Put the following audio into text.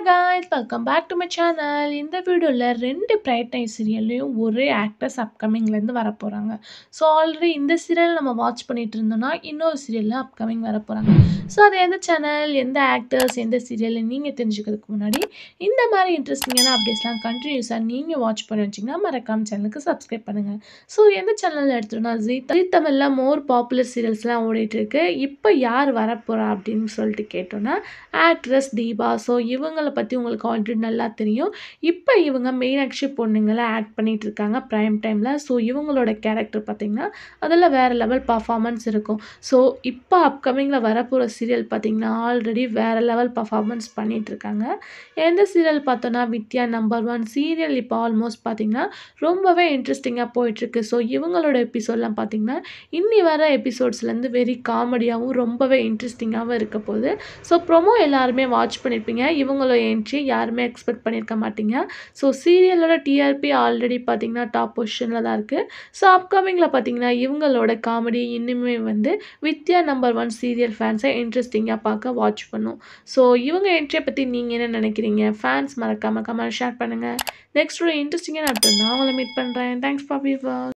guys welcome back to my channel இந்த வீடியோவில் ரெண்டு பிரைட் நைட் சீரியல்லையும் ஒரே ஆக்டர்ஸ் அப்கமிங்லேருந்து வர போகிறாங்க ஸோ ஆல்ரெடி இந்த சீரியல் நம்ம வாட்ச் பண்ணிட்டு இருந்தோம்னா இன்னொரு சீரியலில் அப்கமிங் வர போகிறாங்க ஸோ அது எந்த சேனல் எந்த ஆக்டர்ஸ் எந்த சீரியல் நீங்கள் தெரிஞ்சுக்கிறதுக்கு முன்னாடி இந்த மாதிரி இன்ட்ரெஸ்டிங்கான அப்டேட்ஸ்லாம் கண்டினியூஸாக நீங்கள் வாட்ச் பண்ணி வச்சிங்கன்னா மறக்காம சேனலுக்கு சப்ஸ்கிரைப் பண்ணுங்கள் ஸோ எந்த சேனலில் எடுத்துட்டோம்னா ஜி ஜி தமிழில் மோர் பாப்புலர் சீரியல்ஸ்லாம் ஓடிட்டு இருக்கு இப்போ யார் வரப்போகிறா அப்படின்னு சொல்லிட்டு கேட்டோன்னா ஆக்ட்ரஸ் தீபா ஸோ இவங்களை பற்றி உங்களுக்கு ஆல்ரெடி நல்லா தெரியும் இப்போ இவங்க மீனாட்சி பொண்ணுங்களை ஆக்ட் பண்ணிட்டு இருக்காங்க ப்ரைம் டைமில் ஸோ இவங்களோட கேரக்டர் பார்த்திங்கன்னா அதில் வேறு லெவல் பர்ஃபார்மன்ஸ் இருக்கும் ஸோ இப்போ அப்கமிங்கில் வரப்போகிற சீரியல் பார்த்திங்கன்னா ஆல்ரெடி வேறு லெவல் பர்ஃபார்மன்ஸ் பண்ணிட்டு இருக்காங்க எந்த சீரியல் பார்த்தோன்னா வித்யா நம்பர் ஒன் சீரியல் இப்போ ஆல்மோஸ்ட் பார்த்திங்கன்னா ரொம்பவே இன்ட்ரெஸ்டிங்காக போயிட்டுருக்கு ஸோ இவங்களோட எபிசோட்லாம் பார்த்திங்கன்னா இன்னி வர எபிசோட்ஸ்லேருந்து வெரி காமெடியாகவும் ரொம்பவே இன்ட்ரெஸ்டிங்காகவும் இருக்க போகுது ஸோ ப்ரொமோ எல்லாருமே வாட்ச் பண்ணியிருப்பீங்க இவங்களோட என்ட்ரி யாருமே எக்ஸ்பெக்ட் பண்ணியிருக்க மாட்டீங்க ஸோ சீரியலோட டிஆர்பி ஆல்ரெடி பார்த்தீங்கன்னா டாப் பொசிஷனில் தான் இருக்குது ஸோ அப்கமிங்கில் பார்த்தீங்கன்னா இவங்களோட காமெடி இன்னுமே வந்து வித்யா நம்பர் ஒன் சீரியல் ஃபேன்ஸை இன்ட்ரெஸ்டிங்காக பார்க்க வாட்ச் பண்ணும் ஸோ இவங்க என்ட்ரியை பற்றி நீங்கள் என்ன நினைக்கிறீங்க ஃபேன்ஸ் மறக்காமல் கமெண்ட் ஷேர் பண்ணுங்கள் நெக்ஸ்ட் ஒரு இன்ட்ரெஸ்டிங்கான நான் உங்களை மீட் பண்ணுறேன் தேங்க்ஸ் ஃபார் வியூவர்